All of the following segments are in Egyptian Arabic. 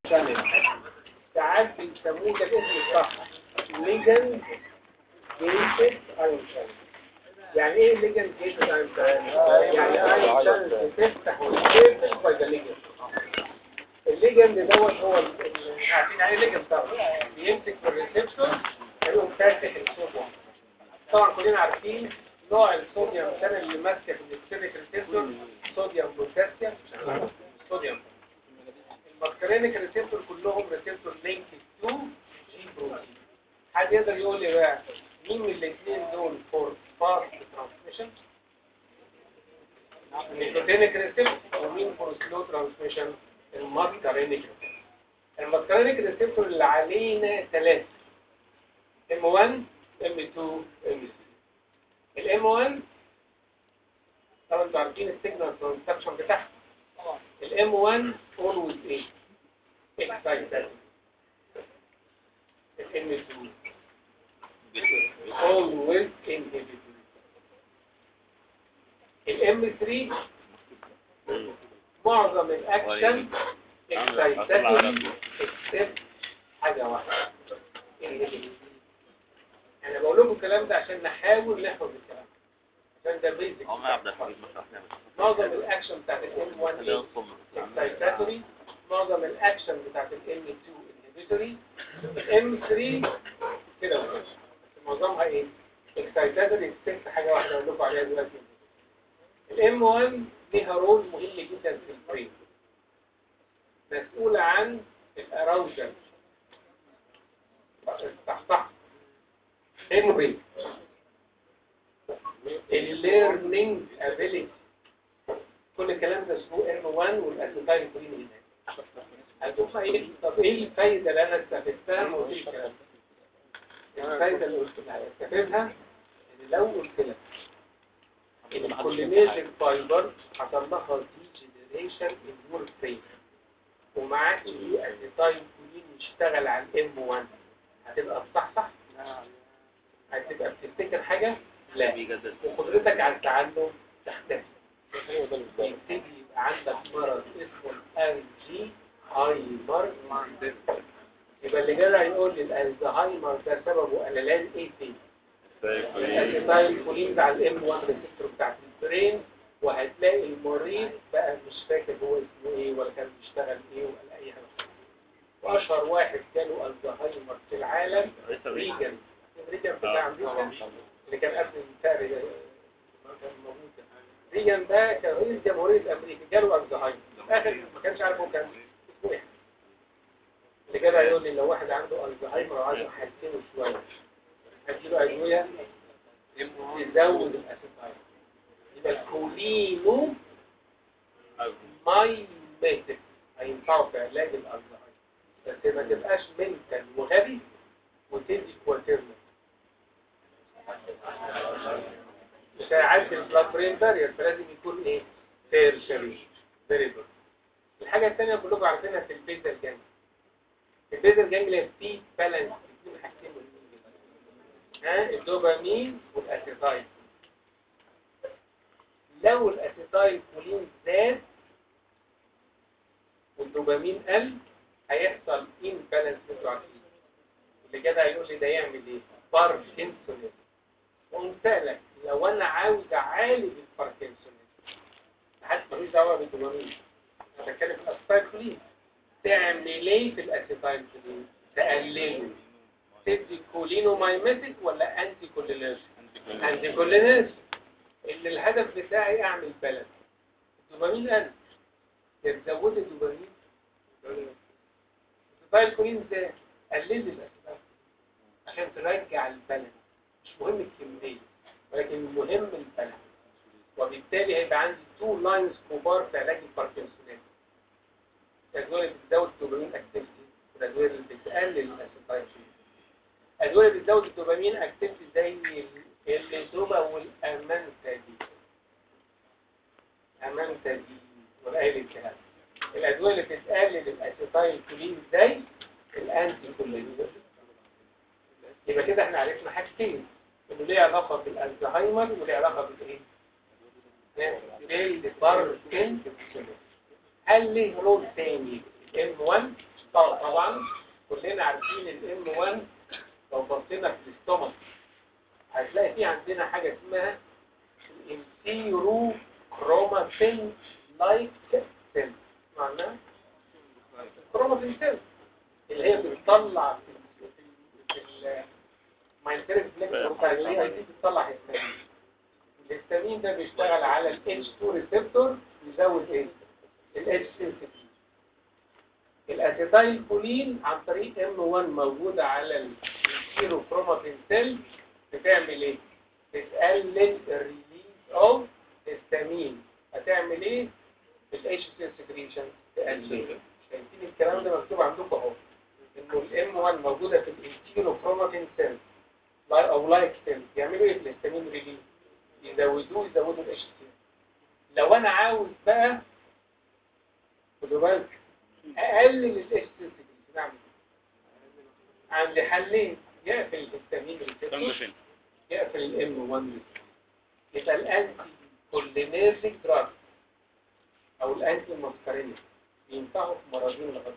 شانل ساعات بيسموه ده الاسم الصح ليجند جيتد ايون شانل يعني ايه ليجند جيتد ايون شانل؟ يعني ايون شانل بتفتح وتقفل باي ذا ليجند الليجند دوت هو ال- ال- عارفين يعني ليجند طبعا بيمسك في الريسبتور يقوم فاتح الصوديوم طبعا كلنا عارفين نوع الصوديوم شانل اللي ماسكه في السيريك ريسبتور صوديوم بوتاسيوم صوديوم الماسكرينيك ريسبتور كلهم ريسبتور لينك تو جي بروتين حد يقدر يقول لي بقى مين من الاثنين دول فور فاست ترانسميشن النيكوتينيك ريسبتور ومين فور سلو ترانسميشن الماسكرينيك الماسكرينيك ريسبتور اللي علينا ثلاثة M1 M2 M3 الام 1 طبعا انتوا عارفين السيجنال ترانسكشن بتاعها الام 1 always ايه excited الام 2 always inhibited الام 3 معظم الاكشن excited except حاجه واحده inhibited انا بقول لكم الكلام ده عشان نحاول نحفظ الكلام عشان ده بيزك اه ما عبد الحميد ما شرحنا معظم الاكشن بتاعت الام 1 خلينا نصمم اكسايتاتوري معظم الاكشن بتاعت الام 2 انهبيتوري الام 3 كده بس معظمها ايه اكسايتاتوري اكسبت حاجه واحده اقول لكم عليها دلوقتي الام 1 ليها رول مهم جدا في البرين مسؤوله عن الاراوجل صح صح memory الليرنينج ابيليتي كل الكلام ده اسمه ام 1 والاسيتايل كولين هناك هتقول ايه طب ايه الفايده اللي انا استفدتها من كل الكلام ده؟ الفايده اللي قلت لها استفدها ان لو قلت لك ان الكولينيشن فايبر حصل لها ديجنريشن ان يور برين ومعاك ايه اسيتايل كولين يشتغل على الام 1 هتبقى صح صح هتبقى بتفتكر حاجة لا بيجدد وقدرتك على التعلم تختفي يبتدي يبقى عندك مرض اسمه الالجي هايمر يبقى اللي جاي يقول لي الالزهايمر ده سببه قللان ايه فيه الاسيتايل كولين على الام 1 ريسبتور بتاعت البرين وهتلاقي المريض بقى مش فاكر هو اسمه ايه ولا كان بيشتغل ايه ولا اي حاجه واشهر واحد جاله الزهايمر في العالم ريجن ريجن بتاع امريكا اللي كان قبل الفقر كان موجود ده. ريجن ده كان رئيس جمهورية أمريكا جاله الزهايمر في الآخر ما كانش عارف هو كان اسمه إيه اللي جدع يقول لي لو واحد عنده الزهايمر وعايز يحسنه شوية هديله أدوية تزود الأسيتايل يبقى الكولينو مايميتك هينفعوا في علاج الألزهايمر بس ما تبقاش منتل وغبي وتدي كواترنا مش هيعدي البلاد برين بارير فلازم يكون ايه فير شريف فيري جود الحاجه الثانيه كلكم عارفينها في البيزل جانج البيزل جانج اللي في بالانس بين حاجتين مهمين جدا ها الدوبامين والاسيتايل لو الاسيتايل كولين زاد والدوبامين قل هيحصل ان بالانس انتوا عارفين اللي جدع يقول لي ده يعمل ايه باركنسونيزم وقمت لك لو انا عاوز اعالج الباركنسونيزم محدش ملوش دعوه بالدوبامين انا بتكلم في الاسيتايل كولين تعمل ايه في الاسيتايل كولين تقلله تدي كولينومايميتك ولا انتي كولينيرجيك انتي كولينيرجيك اللي الهدف بتاعي اعمل بالانس الدوبامين قل تزود الدوبامين الاسيتايل كولين ده قلل الاسيتايل عشان ترجع البالانس مش مهم الكمية ولكن المهم البالانس وبالتالي هيبقى عندي تو لاينز كبار في علاج الباركنسونيزم الادويه اللي بتزود الدوبامين اكتيفيتي والادويه اللي بتقلل الاسيتايل الادويه اللي بتزود الدوبامين اكتيفيتي زي الليزوبا والامانتادين امانتادين والآيل الكلام الادويه اللي بتقلل الاسيتايل كولين زي الانتي كولين يبقى كده احنا عرفنا حاجتين انه ليه علاقه بالالزهايمر وليه علاقه بالايه بالباركنسونيزم هل ليه رول تاني الام 1 طبعا طبعا كلنا عارفين الام 1 لو بصينا في الاستومك هتلاقي في عندنا حاجه اسمها الانتيرو كروماتين لايك سيل معناها الكروماتين سيل اللي هي بتطلع في في في الماينتريك فليكس بتاع الاي اي دي بتطلع هيستامين الهيستامين ده بيشتغل على ال H2 ريسبتور يزود ايه؟ ال H سنسيتيف الاسيتايل كولين عن طريق ام 1 موجوده على الكيرو كروماتين سيل بتعمل ايه؟ بتقلل الريليز اوف هيستامين هتعمل ايه؟ الاتش سي سكريشن تقلل شايفين الكلام ده مكتوب عندكم اهو انه الام 1 موجوده في الانتيرو كروماتين سيل او لايك سيل يعملوا ايه في الهيستامين ريليز؟ يزودوه يزودوا الاتش سي لو انا عاوز بقى خدوا بالك اقلل الاتش سي نعمل عندي حلين يقفل الهيستامين ريسبتور يقفل الام 1 يبقى الانتي كولينيرجيك دراج او الانتي ماسكارينيك ينفعوا في مرضين لغايه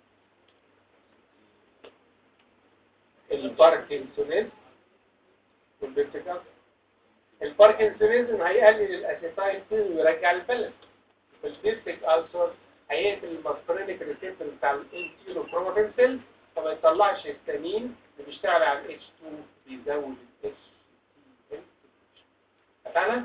الباركنسونيز والبيبتيك الباركنسونيزم هيقلل الاسيتايل كولين ويرجع البالانس والبيبتيك ألسر هيقفل الماسكارينيك ريسبتور بتاع الانتيرو كروماتين سيل فما يطلعش هيستامين اللي بيشتغل على ال H2 بيزود ال H اتفقنا؟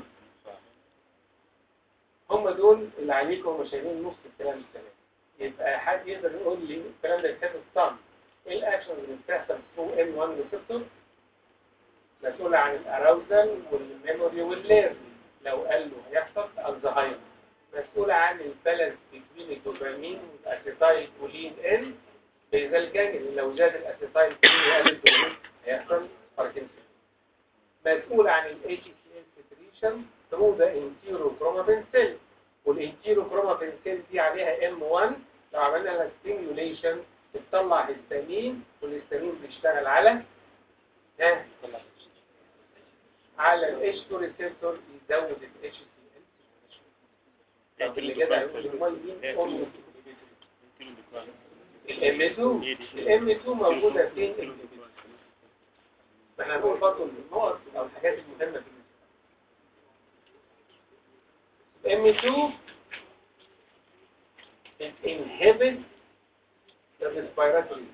هم دول اللي عليكم هم شايلين نص الكلام السلام يبقى حد يقدر يقول لي الكلام ده يتحسب صم ايه الاكشن اللي بتحصل ثرو ام 1 ريسبتور مسؤولة عن الاراوزل والميموري والليرنينج لو قال له هيحصل الزهايمر مسؤولة عن البالانس بين الدوبامين والاسيتايل كولين ان بإذا الجانب لو زاد الاسيتايل كولين وقل الدوبامين هيحصل باركنسون مسؤول عن ال HCl secretion through the enterochromatin cell والانتيروكروماتين سيل دي عليها M1 لو عملنا لها stimulation بتطلع هيستامين والهيستامين بيشتغل على ها على ال H2 receptor يزود ال HCl طب اللي كده هيقول لي امال مين الام 2 الام 2 موجوده فين فاحنا هنقول برضه النقط او الحاجات المهمه في الام 2 inhibit the respiratory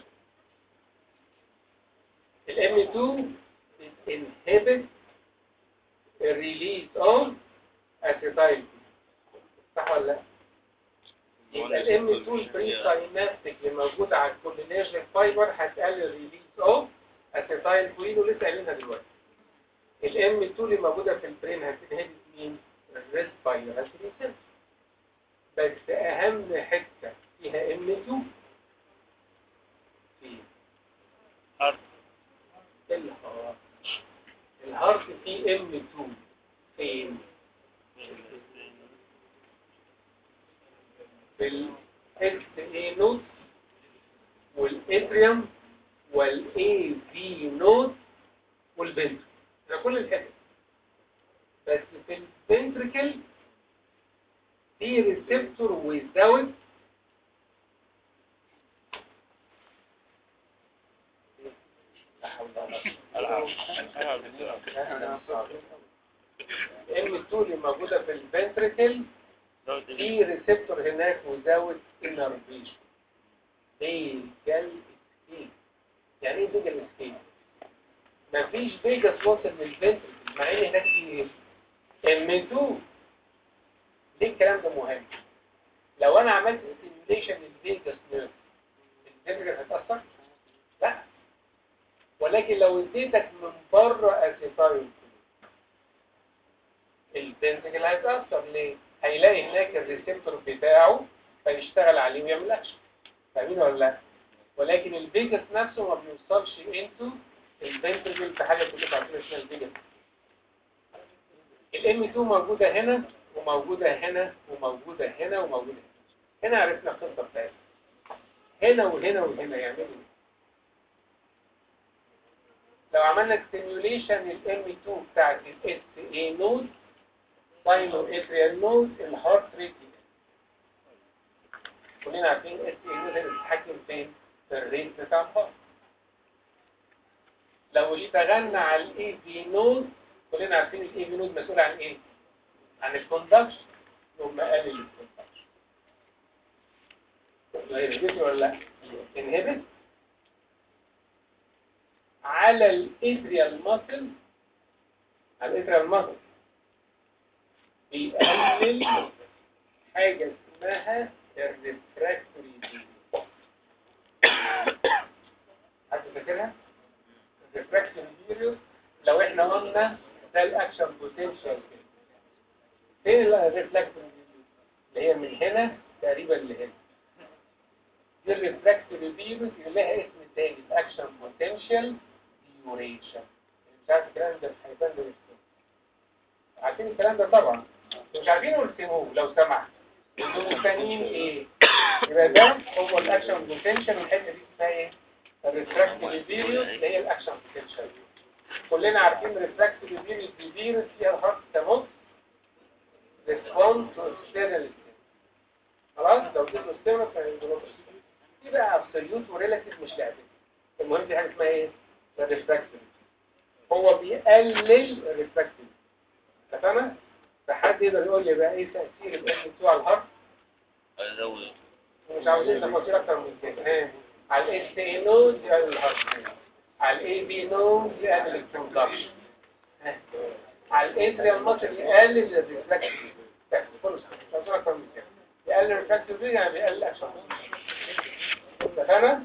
الام 2 inhibit the release of acetyl صح ولا لا؟ يبقى الام 2 البري ساينابتيك اللي موجوده على الكولينيرجيك فايبر هتقلل ريليز اوف اسيتايل كوين ولسه قايلينها دلوقتي الام 2 اللي موجوده في البرين هتنهبت مين؟ الريسبيراتوري سيستم بس اهم حته فيها ام 2 في هارت الهارت الهارت فيه ام 2 فين؟ في الاكس اي نود والاتريوم والاي في نود والبنتر ده كل الحته بس في الفنتركل في ريسبتور ويزود ام 2 اللي موجوده في الفنتركل في ريسبتور هناك وزود انرفيشن بيجل اسكيب يعني ايه بيجل اسكيب مفيش فيجاس واصل للفنتركل مع ان هناك في ام 2 ليه الكلام ده مهم لو انا عملت ستيميوليشن للفيجاس نيرف الفنتركل هتاثر لا ولكن لو اديتك من بره اسيتايل الفنتركل هيتاثر ليه هيلاقي هناك الريسبتور بتاعه فيشتغل عليه ويعمل اكشن فاهمين ولا لا ولكن الفيجاس نفسه ما بيوصلش انتو الفنتركل في حاجه كلكم عارفين اسمها الفيجاس الام 2 موجوده هنا وموجوده هنا وموجوده هنا وموجوده هنا هنا عرفنا القصه بتاعتها هنا وهنا وهنا يعملوا ايه لو عملنا ستيميوليشن الام 2 بتاعت الاس اي نود ساينو اتريال نود الهارت ريت كلنا عارفين اس اي نود اللي بتتحكم فين في الريت بتاع الهارت لو اشتغلنا على الاي في نود كلنا عارفين الاي في نود مسؤول عن ايه عن الكوندكشن ثم قلل الكوندكشن يهبط ولا لا انهبت على الاتريال ماسل على الاتريال ماسل بيقلل حاجة اسمها الريفراكتوري حد فاكرها؟ الريفراكتوري فيروس لو احنا قلنا ده الاكشن بوتنشال فين الريفراكتوري اللي هي من هنا تقريبا لهنا دي الريفراكتوري فيروس اللي لها اسم تاني الاكشن بوتنشال ديوريشن مش عارف الكلام ده هيبان ده عارفين الكلام ده طبعا مش عارفين نرسموه لو سمحت انتوا مستنيين ايه يبقى ده هو الاكشن بوتنشال والحته دي اسمها ايه الريفراكتوري فيروس اللي هي الاكشن بوتنشال كلنا عارفين الريفراكتوري فيروس دي فيروس فيها الهارت تموت ريسبونس تو اكسترنال خلاص لو اديته ستيمولس دي بقى ابسوليوت وريلاتيف مش لعبه المهم دي حاجه اسمها ايه الريفراكتوري هو بيقلل الريفراكتوري اتفقنا فحد يقدر يقول لي بقى ايه تاثير الام 2 على الهارت ازود مش عاوزين تفاصيل اكتر من كده ها. على الاس اي نود يقلل الهارت على الاي بي نود يقلل الكونكشن على الاتريال ماسل يقلل الريفراكتوري كله صح مش عاوزين اكتر من كده يقلل الريفراكتوري يعني بيقلل الاكشن اتفقنا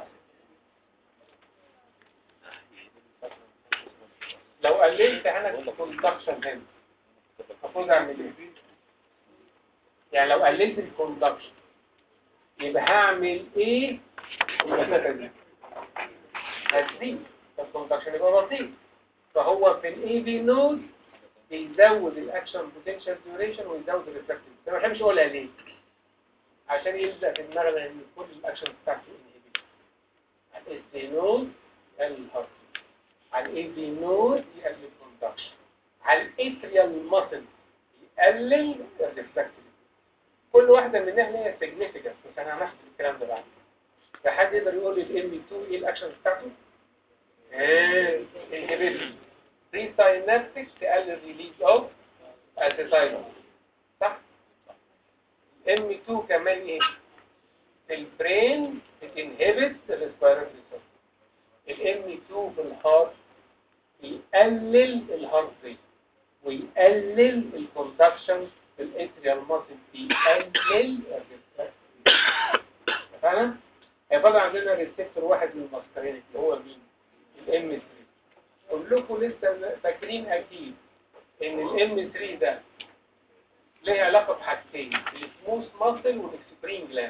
لو قللت انا الكوندكشن هنا المفروض اعمل ايه يعني لو قللت الكوندكشن يبقى هعمل ايه في المسافه دي هزيد الكوندكشن يبقى بطيء فهو في الاي بي نود بيزود الاكشن بوتنشال ديوريشن ويزود الريفلكتيف انا ما بحبش اقولها ليه عشان يلزق في دماغنا ان كل الاكشن بتاعته انهبيت الاس نود يقلل الهارت على الاي بي نود يقلل الكوندكشن على الاتريال ماسل يقلل الريفلكتيف كل واحده منها ليها سيجنيفيكانس بس انا هنحكي الكلام ده بعد فحد يقدر يقول لي الام 2 ايه الاكشن بتاعته؟ ايه انهبيشن بري ساينابتيك تقلل ريليز اوف اسيتايلين صح؟ ام 2 كمان ايه؟ في البرين بتنهبت الريسبيراتوري الام 2 في الهارت يقلل الهارت ريت ويقلل الكونتاكشن في الاتريال ماسل بيقلل الريسبيراتوري فاهم؟ هيفضل عندنا ريسبتور واحد من المسكرين اللي هو مين؟ الام 3 كلكم لسه فاكرين اكيد ان الام 3 ده ليه علاقه بحاجتين السموث ماسل والاكسبرين جلاند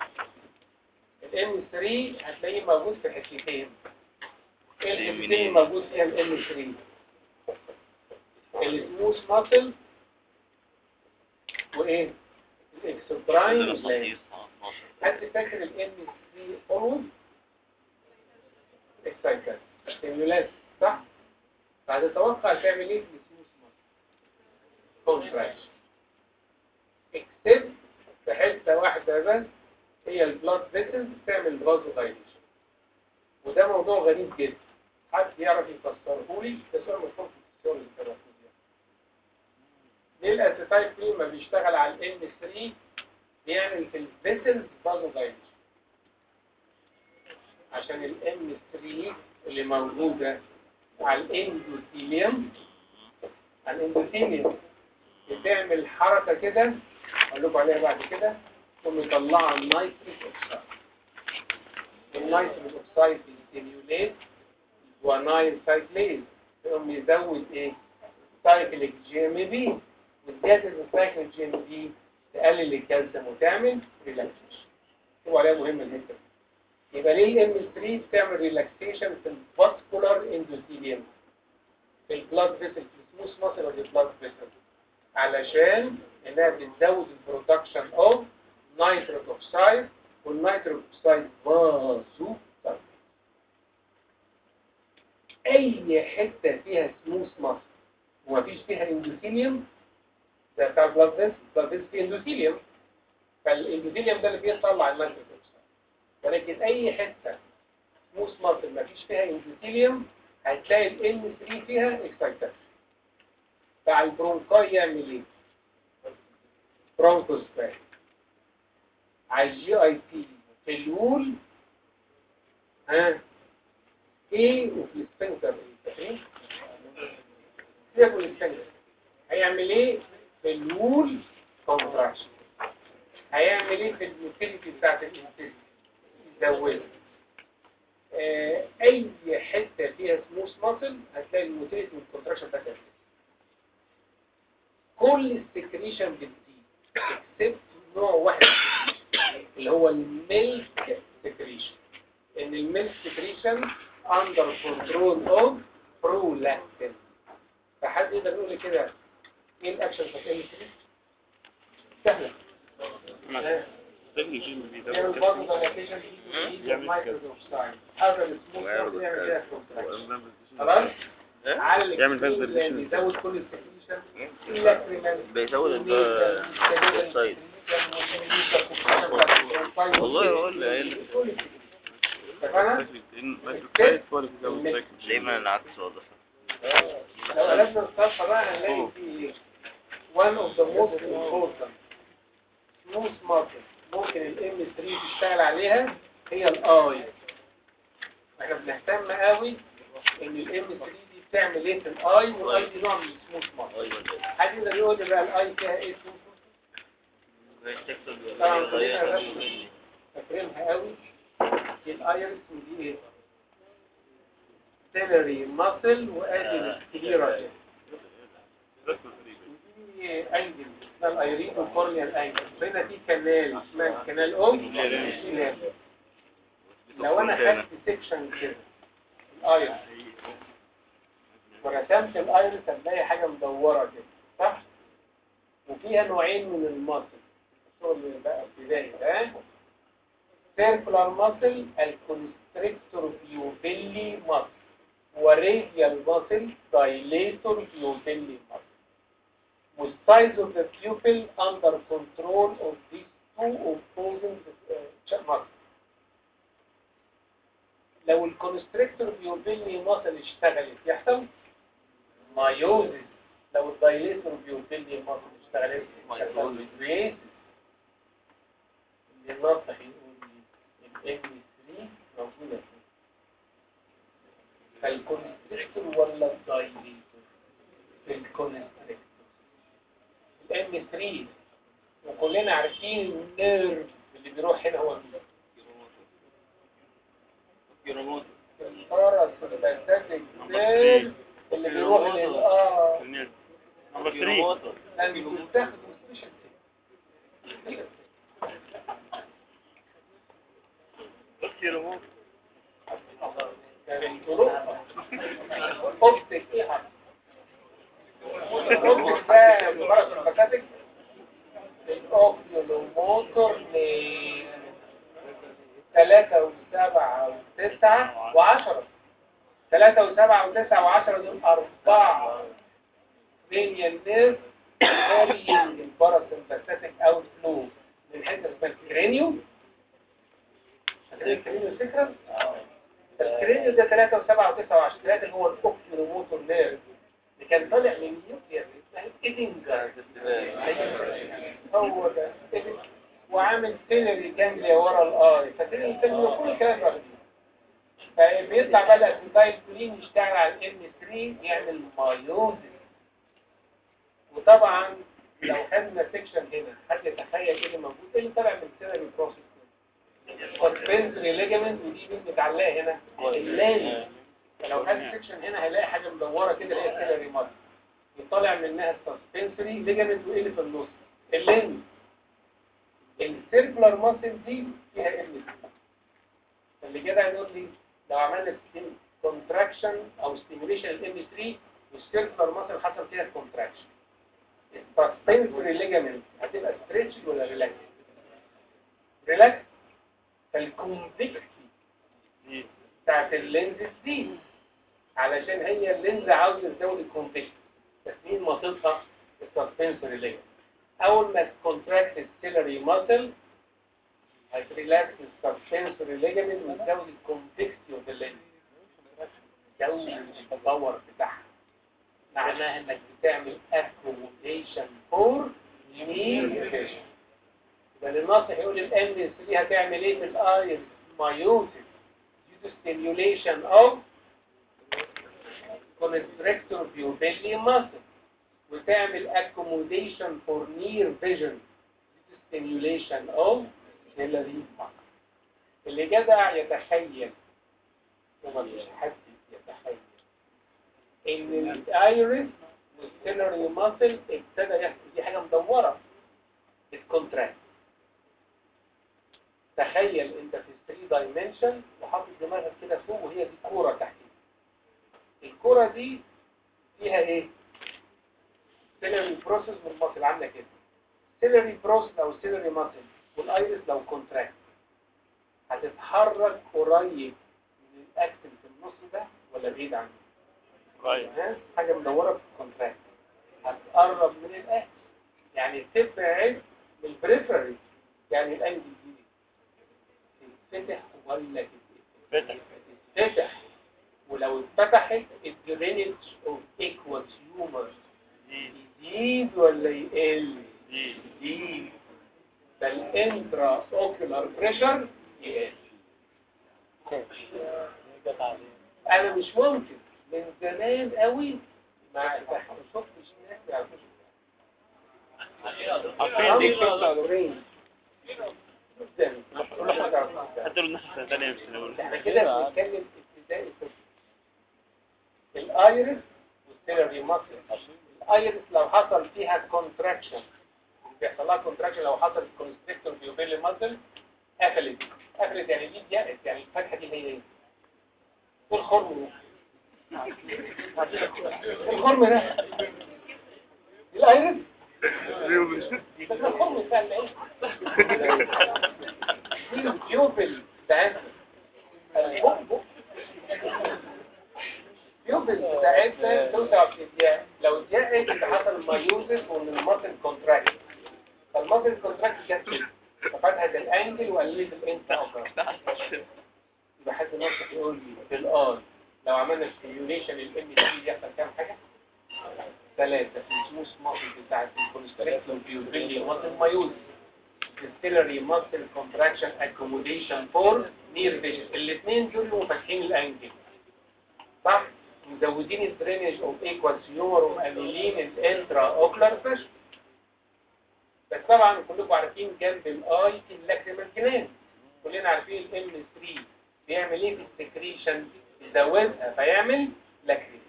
الام 3 هتلاقيه موجود في حتتين ايه الحتتين موجود فيها الام 3 السموث ماسل وايه الاكسبراين جلاند حد فاكر الام 3 اولوز اكسايتد ستيمولات صح فهتتوقع تعمل ايه في السموث ماسل كونتراكشن اكسبت في حته واحده بس هي البلاد فيسلز بتعمل فازو دايليشن وده موضوع غريب جدا حد يعرف يفسره لي ده سؤال مفهوم في الفسيولوجي كده ليه الاسيتايل كريم ما بيشتغل على الام 3 بيعمل في الفيسلز فازو دايليشن عشان الام 3 اللي موجوده على الاندوثيليوم على الاندوثيليوم بتعمل حركه كده اقول لكم عليها بعد كده ثم يطلعها النيتريك اوكسايد النيتريك اوكسايد بيستيميوليت ونايل سايكليز يقوم يزود ايه سايكليك جي ام بي وزياده السايكليك جي ام بي تقلل الكالسيوم وتعمل ريلاكسيشن تبقى عليها مهمه جدا يبقى ليه الام 3 بتعمل ريلاكسيشن في الفاسكولار اندوثيليوم في البلاد فيسل في السموث ماسل اوف البلاد فيسل علشان انها بتزود البرودكشن اوف نيتريك اوكسايد والنيتريك اوكسايد بازو اي حته فيها سموث ماسل ومفيش فيها اندوثيليوم ده بتاع البلاد فيسل البلاد فيسل فيه اندوثيليوم فالاندوثيليوم ده اللي بيطلع المنتج ولكن اي حته سموث ماسل ما فيش فيها اندوثيليوم هتلاقي الام 3 فيها اكسايتد بتاع البرونكاي يعمل ايه برونكوسباز على الجي اي تي في الول ها ايه وفي السفنكتر فاكرين سيبك من السفنكتر هيعمل ايه في الول كونتراكشن هيعمل ايه في الموتيليتي بتاعت الانسان يزودها آه، اي حته فيها سموث ماسل هتلاقي الموتيليتي والكونتراكشن بتاعتها كل السكريشن بتزيد اكسبت نوع واحد اللي هو الميلك سكريشن ان الميلك سكريشن اندر كنترول اوف برولاكتين فحد يقدر يقول لي كده ايه الاكشن بتاع ال سهله آه. يعمل برضه دايلاتيشن مايكروزوفسايد هذا السموث ماسل يعمل كده كونتراكشن خلاص على الاكستريم يعمل فاز لأن بالديشن. يزود كل السكريشن اللاكريمال بيزود ال- السايد. والله هو اللي قايل اتفقنا؟ دايما العكس واضح لو قلبنا الصفحة بقى هنلاقي في one of the most important smooth muscles ممكن الام 3 تشتغل عليها هي الاي احنا بنهتم قوي ان الام 3 دي بتعمل ايه في الاي والاي دي نوع من السموث ماسل ايوه حد يقدر يقول لي بقى الاي فيها ايه طبعا كلنا الرسم فاكرينها قوي الايرس ودي ايه سيلري ماسل وادي السكليرا ودي انجل اسمها الايرين والكورنيال انجل هنا في كنال اسمها كنال اوم لو انا خدت سيكشن كده الايرس ورسمت الايرس هتلاقي حاجه مدوره كده صح وفيها نوعين من الماسل الشغل بقى ابتدائي ها سيركولار ماسل الكونستريكتور فيوبيلي ماسل وراديال ماسل دايليتور فيوبيلي ماسل والsize of the pupil under control of these two opposing uh, muscles لو الكونستريكتور فيوبيلي ماسل اشتغلت يحصل مايوزيس لو الدايليتور بيوبيلي ماسل اشتغلت يحصل مايوزيس اللي النطق يقول الام 3 موجوده فيه فالكونستريكتور ولا الدايليتور الكونستريكتور الام 3 وكلنا عارفين النيرف اللي بيروح هنا هو مين الباراسمباتيك نيرف اللي بيروح لل اه نمبر 3 لان بيستخدم سبيشال يعني الطرق اوبتيك ايه حاجه الاوبتيك ده الباراسمباتيك الاوكيولوموتور ل ثلاثة وسبعة وتسعة وعشرة ثلاثة وسبعة وتسعة وعشرة دول أربعة cranial nerve carrying الباراسمباتيك اوت فلو من حته اسمها الكرينيو الكرينيو سكرم الكرينيو ده 3 و7 و9 و10 3 هو الاوكيولوموتور نيرف اللي كان طالع من نيوكليس اسمها ايدنجر هو ده إيدنجر. وعامل سيلري جانجليا ورا الاي فسيلري جانجليا كل الكلام ده فبيطلع بقى الاسيتايل كولين يشتغل على الام 3 يعمل مايوزيس وطبعا لو خدنا سيكشن هنا حد يتخيل ايه اللي موجود ايه اللي طالع من سيلري بروسيس سسبنسري ليجامنت ودي مين متعلقه هنا اللاني فلو خد سيكشن هنا هيلاقي حاجه مدوره كده اللي هي سيلري ماسل يطلع منها السسبنسري ليجامنت وايه اللي في النص اللاني السيركولار ماسل دي فيها ام اللي كده هيقول لي لو عملنا كونتراكشن او ستيميوليشن الام 3 والسيركولار ماسل حصل فيها كونتراكشن السسبنسري ليجامنت هتبقى ستريتش ولا ريلاكس ريلاكس فالكونفكتي بتاعت اللينز دي علشان هي اللينز عاوزه تزود الكونفكتي بس مين مصيبها السسبنسري ليجامنت اول ما تكونتراكت السيلري ماسل هتريلاكس السبسنسوري ليجمنت وتزود الكونفكسيو اوف الليجمنت تزود التطور بتاعها معناها انك بتعمل اكوموديشن فور نير فيجن يبقى الناصح يقول الام 3 هتعمل ايه في الاير مايوسيس due to stimulation of constrictor pupilli muscle وتعمل accommodation for near vision due to stimulation of ciliary muscle اللي جدع يتخيل وما مش حد يتخيل ان الايرس والسيلري ماسل ابتدى يحصل دي حاجه مدوره الكونتراكت تخيل انت في 3 دايمنشن وحاطط دماغك كده فوق وهي دي كوره تحتيك الكوره دي فيها ايه سيلري بروسيس والماسل عامله كده سيلري بروسيس او سيلري ماسل والايرس لو كونتراكت هتتحرك قريب من الاكتل في النص ده ولا بعيد عنه طيب ها؟ حاجه مدوره في الكونتراكت هتقرب من الاكل يعني تبعد من البريفري يعني الانجل دي تتفتح ولا فتح تتفتح ولو اتفتحت الدرينج اوف ايكوال هيومر دي يزيد ولا يقل دي يزيد فالانترا اوكيولار بريشر يقل انا مش ممكن من زمان قوي ما ما شفتش ناس يعرفوا عارفين دي عارفين جدا كل حاجه عارفينها. حتى لو الناس سنة تانية مش هنقول احنا كده بنتكلم ابتدائي طفل الايرس والسيلري ماسل الايرس لو حصل فيها كونتراكشن بيحصل لها كونتراكشن لو حصل كونستريكتور بيوبيلي ماسل قفلت قفلت يعني دي ضيقت يعني الفتحه دي هي ايه؟ الخرم الخرم ده الايرس بس الخرم سهل ايه؟ دي البيوبل بتاعتها البؤبؤ البيوبل بتاعتها توسع في الضياء لو ضيقت حصل مايوزس ومن الماسل كونتراكت فالماسل كونتراكت جت كده ففتحت الانجل وقللت الانت اوكر يبقى حد نصح يقول لي في الار لو عملنا ستيميوليشن للام دي يحصل كام حاجه؟ ثلاثه في السموث ماسل بتاعت الكونستريكتور بيوبيلي ماسل مايوزس distillery muscle contraction accommodation for near vision الاثنين دول يبقوا فاتحين الانجل صح مزودين الدرينج اوف ايكوال سيومر ومقللين الانترا اوكلر بريشر بس طبعا كلكم عارفين جنب الاي في اللاكريمال جلاند كلنا عارفين الام 3 بيعمل ايه في السكريشن يزودها فيعمل لاكريميشن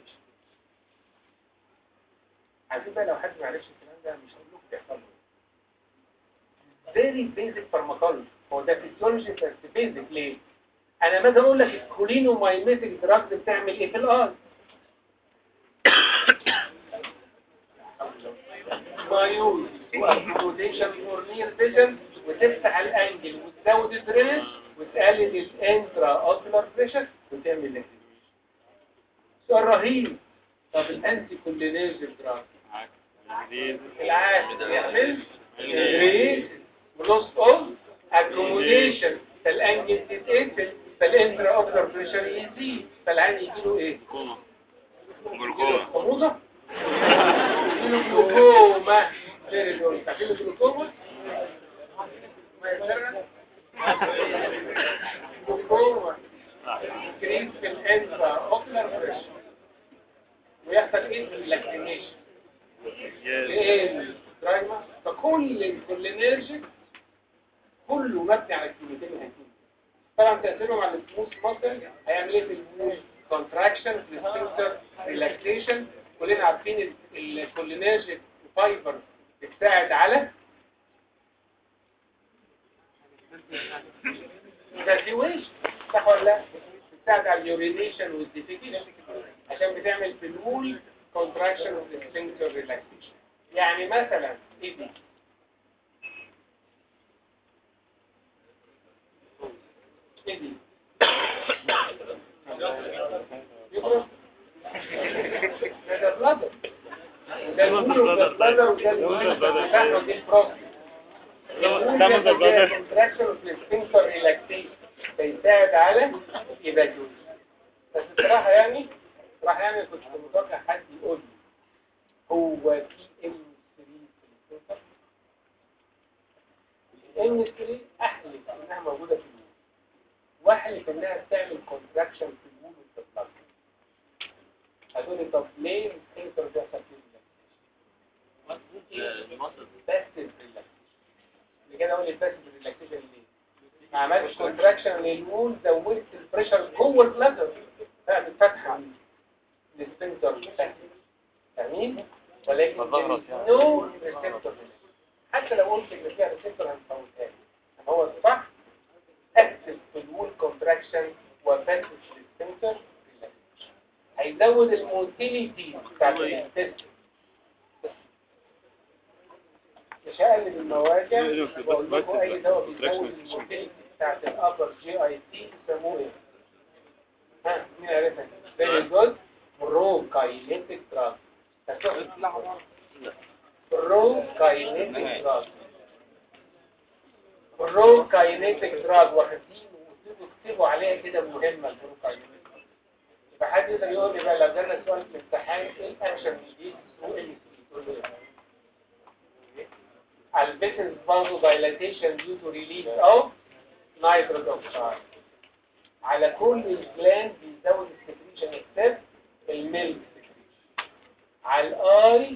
عارفين بقى لو حد ما عرفش الكلام ده مش هقول لكم بيحصل له فيري بيزك فارماكولوجي هو ده فيسيولوجي بس بيزك ليه؟ انا مثلا اقول لك الكولينومايميتك دراجز بتعمل ايه في الارض؟ مايوز واكوموديشن فور نير فيجن وتفتح الانجل وتزود الدرينج وتقلل الانترا اوكولار بريشر وتعمل لك سؤال رهيب طب الانتي كولينيرجيك دراج العادي يعمل ولوس اوف اكوموديشن فالانجل تتقفل فالانترا اوكلر بريشر يزيد فالعين يجيله ايه؟ جلوكوما حموضه يجيله جلوكوما غير الجلوكوما عارفين الجلوكوما؟ ما يسرع جلوكوما كريم في الانترا اوكلر بريشر ويحصل ايه؟ لاكريميشن ايه الدرايما فكل الكولينيرجيك كله مبني على الكلمتين الهاتين طبعا تأثيرهم على السموث ماسل هيعمل ايه في السموث كونتراكشن في السنسر ريلاكسيشن كلنا عارفين الكولينيرجيك فايبر بتساعد على evacuation صح ولا لا؟ بتساعد على اليورينيشن والديفيكيشن عشان بتعمل بلول contraction of the sphincter relaxation يعني مثلا ايه دي ايه دي يبرد ده بلادر وده Diamond brother. البلادر وده Diamond brother. بتاعنا دي البروستات Diamond brother. contraction of the sphincter relaxation بيساعد على evacuation بس الصراحة يعني الصراحة يعني كنت متوقع حد يقول لي هو في ام 3 في السنتر الام 3 احلف انها موجودة في الوول واحلف انها بتعمل contraction في الوول والتطلق هتقولي طب ليه السنتر بيحصل فيه باسيف ريلاكسيشن اللي كده اقول لي باسيف ريلاكسيشن ليه؟ ما عملتش كونتراكشن للوول زودت البريشر جوه البلازر فقامت فاتحه السبنتر باسيف فاهمين؟ ولكن نو ريسبتور حتى لو قلت ان فيها ريسبتور هنفوتها لك. هو الصح اكتف في الوول كونتراكشن وباسيف للسبنتر هيزود الموتيليتي بتاعت الانتستين مش هقلب المواجع واقول لكم اي دواء بيزود الموتيليتي بتاعت الابر جي اي تي يسموه ايه؟ ها مين عرفها؟ فيري جود بروكاينيتيك دراج بروكاينيتيك دراج بروكاينيتيك دراج واخدين وتبقوا تكتبوا عليها كده مهمه البروكاينيتيك يبقى حد يقدر يقول لي بقى لو جالنا سؤال في الامتحان ايه الاكشن الجديد وايه اللي تقول له البيتنس فازو دايلاتيشن due to release of nitrous oxide على كل الجلاند بيزود السكريشن اكسبت الميلك سكريشن على الاي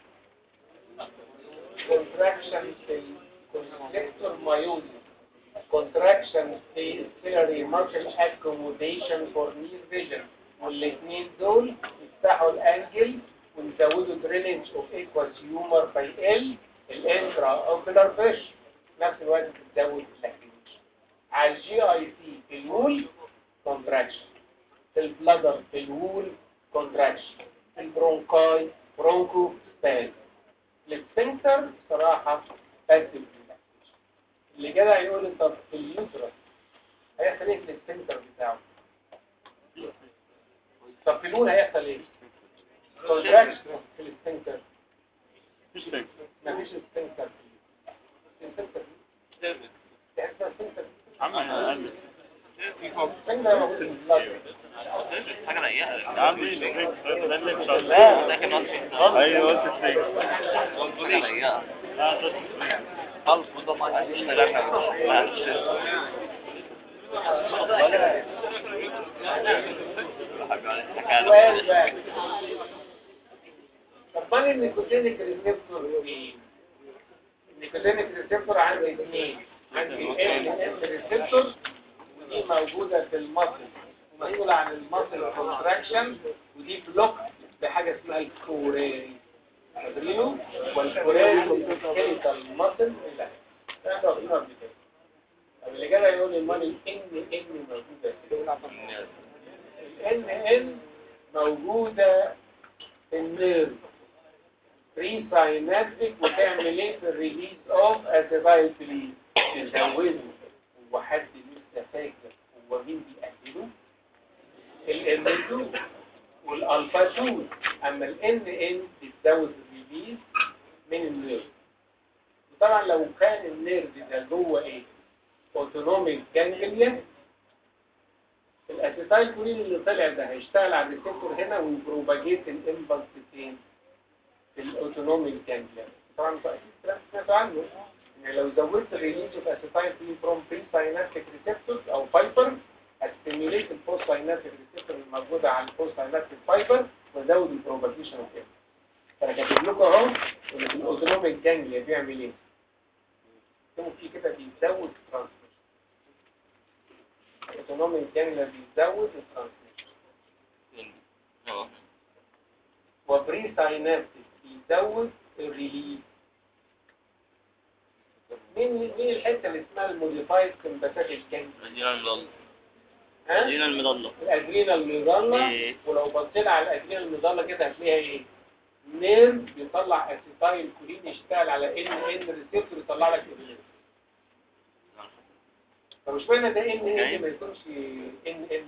كونتراكشن في الكونستريكتور مايوزيس كونتراكشن في السيلري مارشل اكوموديشن فور نير فيجن والاثنين دول يفتحوا الانجل ويزودوا درينج اوف ايكوال هيومر باي ال الانترا اوكولار فيش نفس الوقت بتزود اللاكريميشن على الجي اي سي في الوول كونتراكشن في البلادر في الوول كونتراكشن في البرونكاي برونكو سباز السفنكتر صراحة باسيف اللي جدع يقول لي طب في اليوترس هيحصل ايه في السفنكتر بتاعه طب في الوول هيحصل ايه كونتراكشن في السفنكتر مفيش فاهم مفيش سفنكتر السفنكتر تحس السفنكتر عم انا قلبي السفنكتر موجود في البلاد حاجة ضيقة يا عم الفريق ده اللي مش عارف ده كان ناقص ايوه قلت الفريق حاجة ضيقة اه قلت الفريق خلص وانت ما عايزين سؤال بقى طب مال النيكوتينيك ريسبتور مين؟ النيكوتينيك ريسبتور عندي اثنين عندي ال ام ريسبتور ودي موجودة في المصل مسؤولة عن المصل كونتراكشن ودي بلوك بحاجة اسمها الكوراري فاكرينه؟ والكوراري سكيليتال مصل لا ده واخدينه قبل كده طب اللي جاي يقول لي امال الان ان موجودة فين؟ الان ان موجودة في النيرف بري ساينابتيك وتعمل ايه في الريليز اوف اسيتايل كلين تزوده هو حد لسه فاكر هو مين بيأكله الام 2 والالفا 2 اما الان ان بتزود الريليز من النيرف وطبعا لو كان النيرف ده جوه ايه اوتونوميك جانجليا الاسيتايل كولين اللي طلع ده هيشتغل على الريسبتور هنا ويبروباجيت الامبلس فين في الاوتونوميك جانجليا طبعا انتوا اكيد الكلام ده سمعتوا عنه ان لو زودت الريليز اوف اسيتايل كولين فروم بري ساينابتيك ريسبتورز او فايبر هتستيميليت البوست ساينابتيك ريسبتور الموجوده على البوست ساينابتيك فايبر وزود البروباجيشن اوف ام فانا كاتب لكم اهو ان في الاوتونوميك جانجليا بيعمل ايه؟ يكتبوا فيه كده بيزود الترانسميشن الاوتونوميك جانجليا بيزود الترانسميشن وبري ساينابتيك بيزود الريليز مين مين الحته اللي اسمها الموديفايد سمباثيك جانجليا ها دينا المضلة الادرينال ميدالا إيه. ولو بصينا على الادرينال ميدالا كده هتلاقيها ايه نيرف بيطلع اسيتايل كولين يشتغل على ان ان ريسبتور يطلع لك الريليز فمش معنى ده ان ان ما يكونش ان ان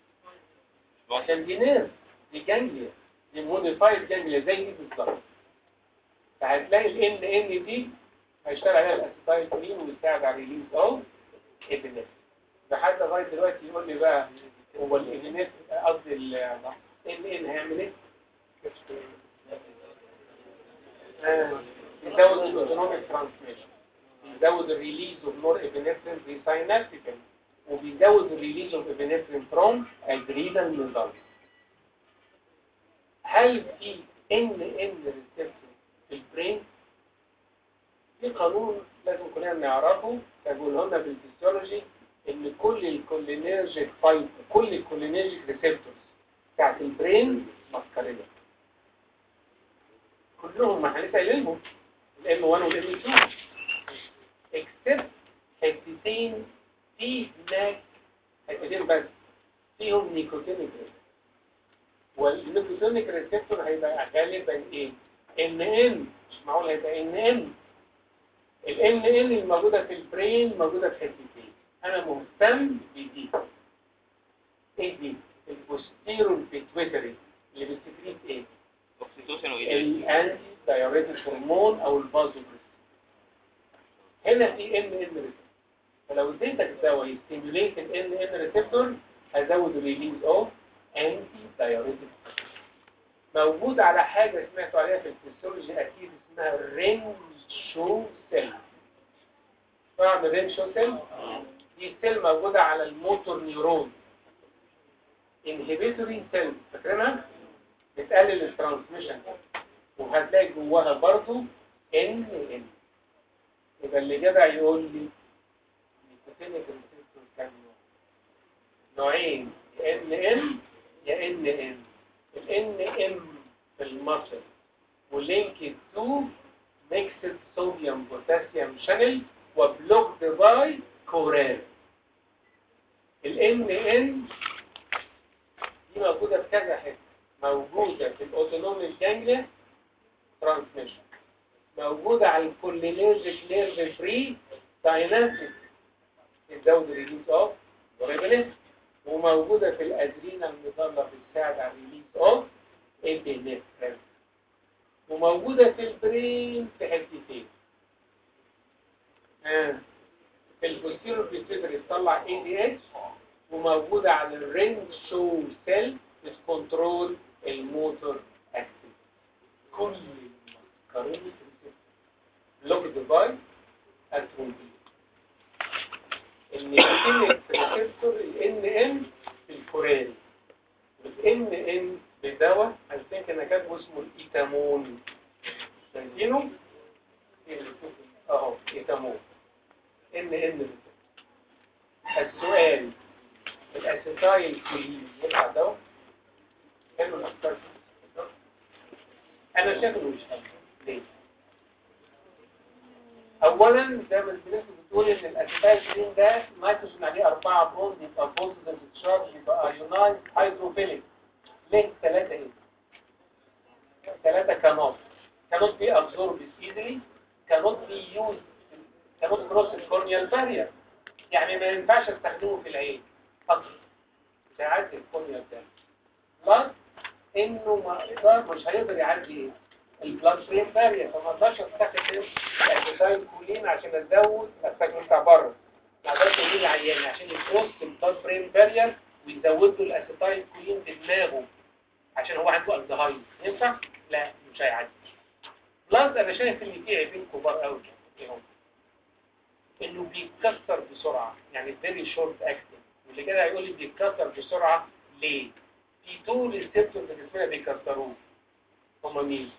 ليه عشان دي نيرف دي جانجليا دي موديفايد جانجليا زي دي بالظبط فهتلاقي ال ان ان دي هيشتغل عليها الاسيتايل كولين ويساعد على ريليز اوف ابنفرين لحد لغايه دلوقتي يقول لي بقى هو الابنفرين قصدي ال ان ان هيعمل ايه؟ آه، يزود الاوتونوميك ترانسميشن بيزود الريليز اوف نور ابنفرين بساينابتيكال وبيزود الريليز اوف ابنفرين فروم الجريدال ميزال هل في ان ان ريسبتور في البرين في قانون لازم كلنا نعرفه تقول لنا بالفسيولوجي ان كل الكولينيرجيك فايت كل الكولينيرجيك ريسبتورز بتاعت البرين مسكريه كلهم ما احنا لسه قايلينهم الام 1 والام 2 اكسبت حتتين في هناك حتتين بس فيهم نيكوتينيك والنيكوتينيك ريسبتور هيبقى غالبا ايه؟ ان ان مش معقول هيبقى ان ان الان ان الموجوده في البرين موجوده في حتتين انا مهتم بدي ايه دي؟ البوستيرون بيتويتري اللي بتسكريت ايه؟ اوكسيتوسين وايه الانتي دايوريتك هرمون او البازوبريس هنا في ان ان ريسبتور فلو اديتك دواء يستيموليت الان ان ريسبتور هزود الريليز اوف انتي دايوريتك موجود على حاجه سمعتوا عليها في الفسيولوجي اكيد اسمها رين شو سيل طبعا الرين شو سيل دي سيل موجوده على الموتور نيورون انهبيتوري سيل فاكرينها بتقلل الترانسميشن وهتلاقي جواها برضو ان ان يبقى اللي جدع يقول لي نيكوتينيك ريسبتور كام نوع نوعين يا ان ان يا ان ان الان ام في المصل ولينكد تو ميكسد صوديوم بوتاسيوم شانل وبلوكد باي كورال الان ان دي موجوده في كذا حته موجوده في الاوتونوميك جانجليا ترانسميشن موجوده على الكولينيرجيك نيرف فري سايناسيس بتزود الريليز اوف وريبلس وموجوده في الادرينال ميدالا بتساعد على الريليز اوف ابنفرين وموجوده في البرين في حتتين آه. في البوستيرور بيتقدر يطلع اي دي اتش وموجوده على الرينج شو سيل بتكنترول الموتور اكتيف كل المسكرين لوك ديفايس اتروبي النيكوتينيك ريسبتور الان ان في الكورال الان ان بدواء عشان كده كاتبه اسمه الايتامون شايفينه اهو ايتامون ان ان السؤال الاسيتايل كولين ينفع دواء حلو الافكار انا شايف انه مش حلو ليه اولا زي ما البنات بتقول ان الاسيتايل كولين ده نيتروجين عليه اربعه بوند يبقى بوزيتيف تشارج يبقى ايونايز هيدروفيليك ليه ثلاثه ايه ثلاثه كانوت كانوت بي ابزورب ايزلي كانوت بي يوز كانوت كروس الكورنيال بارير يعني ما ينفعش استخدمه في العين اصلا ساعات الكورنيال بارير بلس انه ما يقدر مش هيقدر يعدي ايه البلاد برين بارير فما اقدرش استخدم الاسيتايل كولين عشان ازود استخدم بتاع بره ما اقدرش اقول العيان عشان يكروس البلاد برين بارير ويزود له الاسيتايل كولين في دماغه عشان هو عنده الزهايمر ينفع؟ لا مش هيعدي بلس انا شايف ان في عيبين كبار قوي فيهم انه بيتكسر بسرعه يعني فيري شورت اكتنج واللي كده هيقول لي بيتكسر بسرعه ليه؟ في طول السيبتوم في جسمنا بيكسروه هما مين؟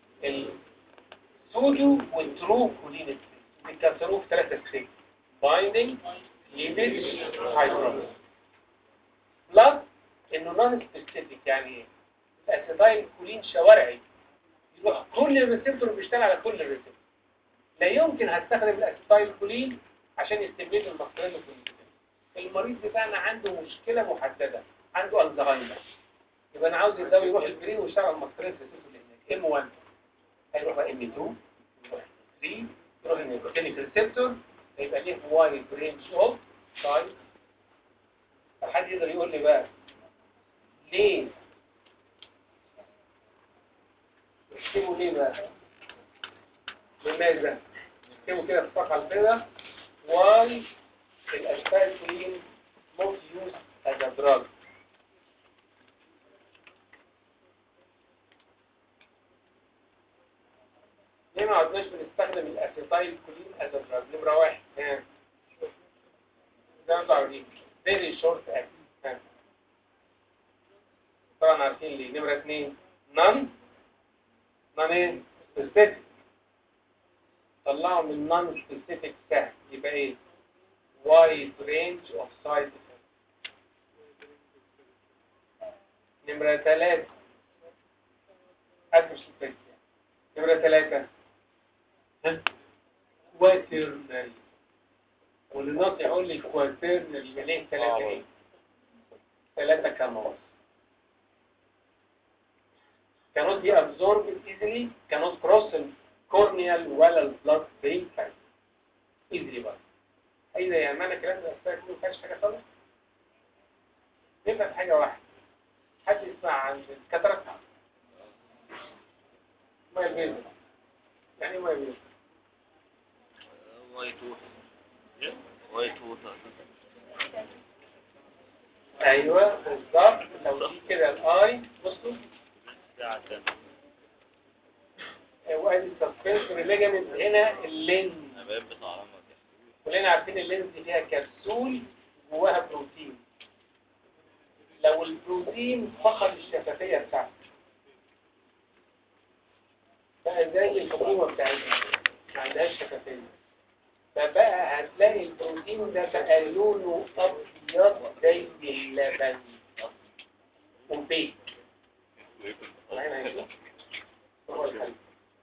السودو والترو كولين بيكسروه في ثلاثة ستيج بايندينج ليبيد هايدروز بلس انه نون سبيسيفيك يعني ايه؟ الاسيتايل كولين شوارعي يروح كل الريسبتور بيشتغل على كل الريسبتور لا يمكن هستخدم الاسيتايل كولين عشان يستميل المسكرين المريض بتاعنا عنده مشكلة محددة عنده الزهايمر يبقى انا عاوز الدواء يروح البرين ويشتغل على المسكرين ريسبتور اللي هناك ام 1 هيروح بقى ام 2 يروح 3 يروح النيكوتينيك ريسبتور هيبقى ليه وايد رينج اوف سايز حد يقدر يقول لي بقى ليه اكتبوا ليه بقى لماذا؟ اكتبوا كده في الصفحة البيضاء why الأسفلتين not used as a drug ليه ما عدناش بنستخدم الاسيتايل كولين as a drug نمرة واحد ها ده انتوا عارفين very short acting ها طبعا عارفين ليه نمرة اثنين none none ايه specific طلعوا من non specific سهل يبقى ايه wide range of side effects نمرة ثلاثة adverse effects نمرة ثلاثة كواترنري والنص يقول لي كواترنري يبقى ليه ثلاثة ايه؟ ثلاثة كاميرات cannot be absorbed easily cannot cross the corneal ولا البلاد brain barrier easily بقى اذا يعني معنى كلام ده أصلاً ما فيهاش حاجة خالص نفهم حاجة واحدة حد يسمع عن الكاتاراكت ما البيضة يعني ما البيضة وايت ووتر وايت ووتر ايوه بالظبط لو دي كده الاي بصوا ساعة تانية. وادي السسبنسوري ليجامنت هنا اللينز انا بقيت بتعرفها كلنا عارفين اللينز دي فيها كبسول جواها بروتين لو البروتين فقد الشفافية بتاعته بقى زي الحكومة بتاعتنا ما عندهاش شفافية فبقى هتلاقي البروتين ده بقى لونه أبيض زي اللبن وبيك معانا هنا هو الحل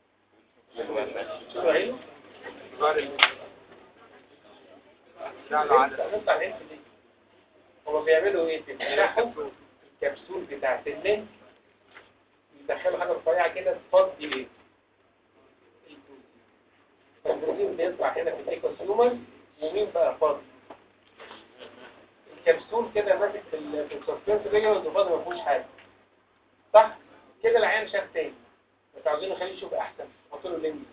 شوفوا عينه نطلع الهند دي هو بيعملوا ايه بيفتحوا الكبسول بتاعت اللينك يدخلوا حاجه رفيعه كده تفضي ايه البروتين فالبروتين بيطلع هنا في الايكوسيومر ومين بقى فاضي الكبسول كده ماسك في ال- في السسبنس ريجولز وفاضي ما فيهوش حاجه صح كده العيان شاف تاني بس عاوزين نخليه يشوف احسن حط له لينز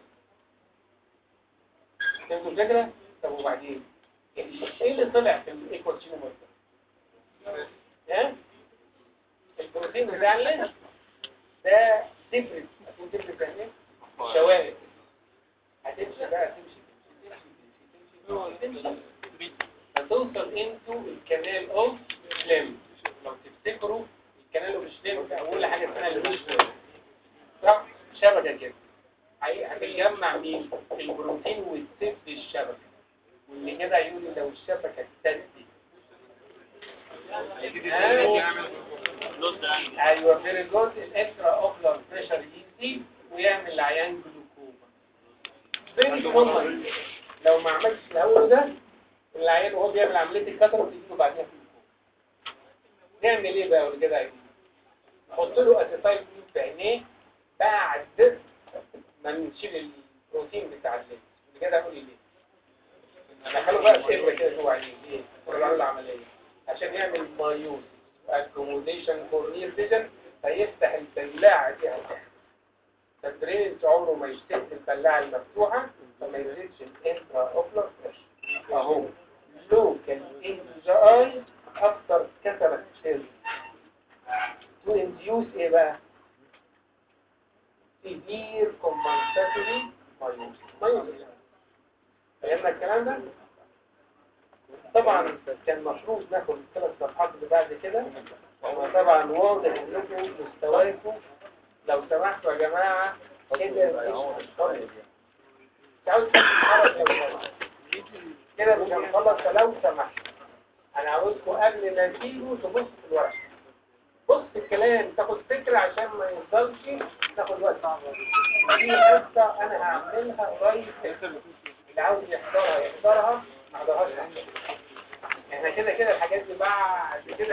فهمتوا الفكره طب وبعدين ايه اللي طلع في الايكوال تيومر ده ها البروتين بتاع اللينز ده ديفرنت هتكون ديفرنت يعني ايه شوائب هتمشي بقى تمشي تمشي تمشي تمشي تمشي هتوصل انتو الكنال اوف سليم لو تفتكروا الكنال اوف سليم ده اول حاجه اسمها الويش صح شبكه كده هي- هتجمع مين البروتين وتسد الشبكه واللي كده يقول لي لو الشبكه اتسدت نص يعني. ايوه فيري جود الاكسترا اوكلر بريشر يزيد ويعمل العيان جلوكوما فيري كومن لو ما عملتش الاول ده العيان وهو بيعمل عمليه الكاتر بتجيله بعديها جلوكوما نعمل ايه بقى واللي كده عايزين نحط له اسيتايل جلوكوز في عينيه بعد ما نشيل البروتين بتاع الليل اللي كده اقول لي ليه دخلوا بقى الابره كده جوه عينيه ليه؟ ولا بعمل عمليه عشان يعمل مايوز accommodation for near vision فيفتح البلاعة دي هتفتح فالدرينج عمره ما يشتد البلاعة المفتوحة فما يزيدش الانترا اوبلر بريشر اهو لوكال انجاي اكتر كتبت سيل تو انديوس ايه بقى severe compensatory مايوز مايوز فهمنا الكلام ده طبعا كان مفروض ناخد الثلاث صفحات اللي بعد كده وطبعا واضح انكم مستواكم لو سمحتوا يا جماعه كده مش هنخلص. مش عاوز تتحرك لو سمحت. كده مش هنخلص فلو سمحت انا عاوزكم قبل ما تيجوا تبص في الورق بص في الكلام تاخد فكره عشان ما يفضلش تاخد وقت دي حصه انا هعملها قريب اللي عاوز يحضرها يحضرها ما حضرهاش احنا كده كده الحاجات دي بعد كده